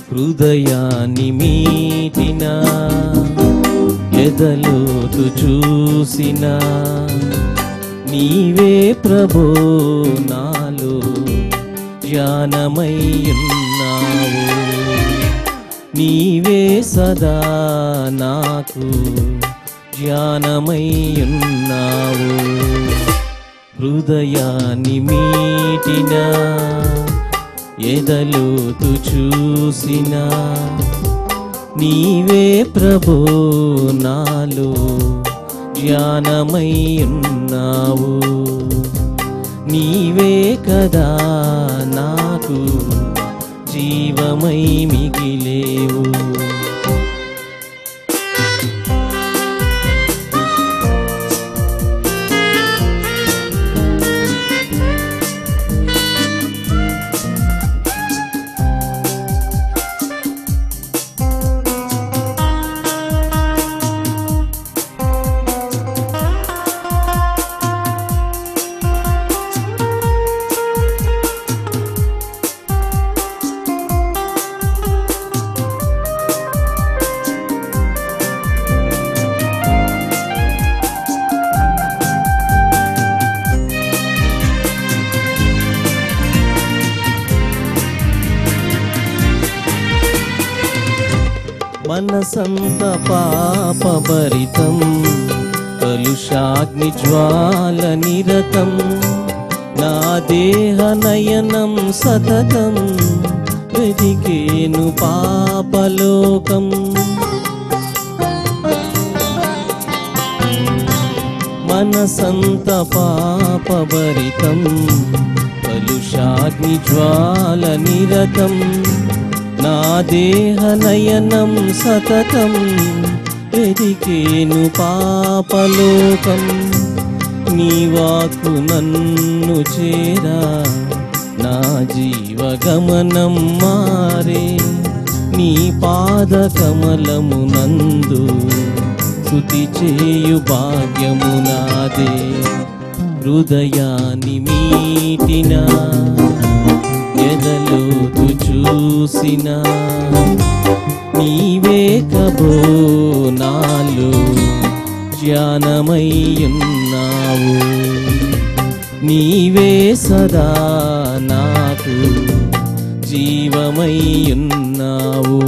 హృదయాన్ని మీటిన ఎదలోతు చూసిన నీవే ప్రభో నాలో ధ్యానమై ఉన్నావు నీవే సదా నాకు ధ్యానమై ఉన్నావు హృదయాన్ని మీటిన ఎదలోతు చూసిన నీవే ప్రభో నాలో ధ్యానమై ఉన్నావు నీవే కదా నాకు జీవమై మిగిలేవు మనసంత పాపభరితం కలుషాగ్ని జ్వాల నిరతం నా దేహ నయనం సతతం వెదికేను పాపలోకం మనసంత పాపభరితం కలుషాగ్ని జ్వాల నిరతం నా దేహ నయనం సతతం ఎదికేను పాపలోకం నీ వాకు నన్ను చేరా నా జీవగమనం మారే నీ పాద కమలము నందు స్తుతి చేయు భాగ్యము నాదే హృదయాన్ని మీటిన ఎదలోతు చూసిన నీవే కబో నాలో ధ్యానమై ఉన్నావు నీవే సదా నాకు జీవమై ఉన్నావు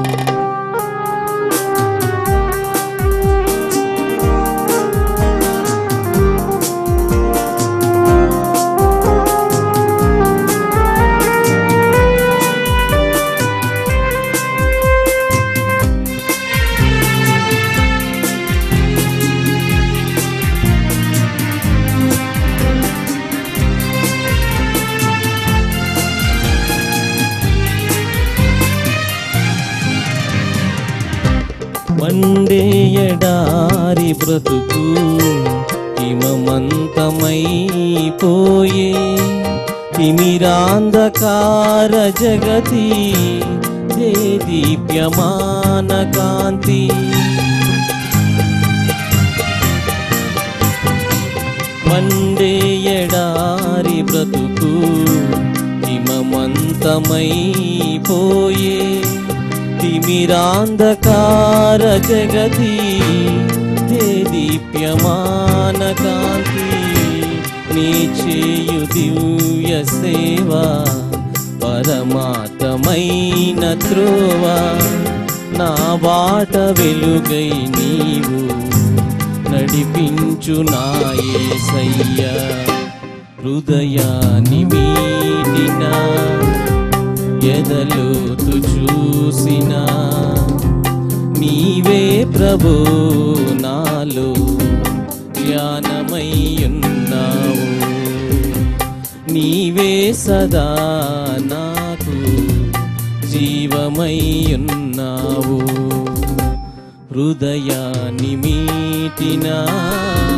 మండే ఎడారి బ్రతుకు హిమమంతమైపోయే తిమిరాంధకార జగతి దే దీప్యమాన కాంతి మండే ఎడారి బ్రతుకు హిమమంతమైపోయే తిమిరాంధకార జగతి దే దీప్యమాన కాంతి నీ చేయు దివ్య సేవ పరమాతమైన త్రోవ నా బాట వెలుగై నీవు నడిపించు నాయసయ్య హృదయాన్ని మీటిన ఎదలోతు చూసిన నీవే ప్రభు నాలో ధ్యానమై ఉన్నావు నీవే సదా నాకు జీవమై ఉన్నావు హృదయాన్ని మీటినా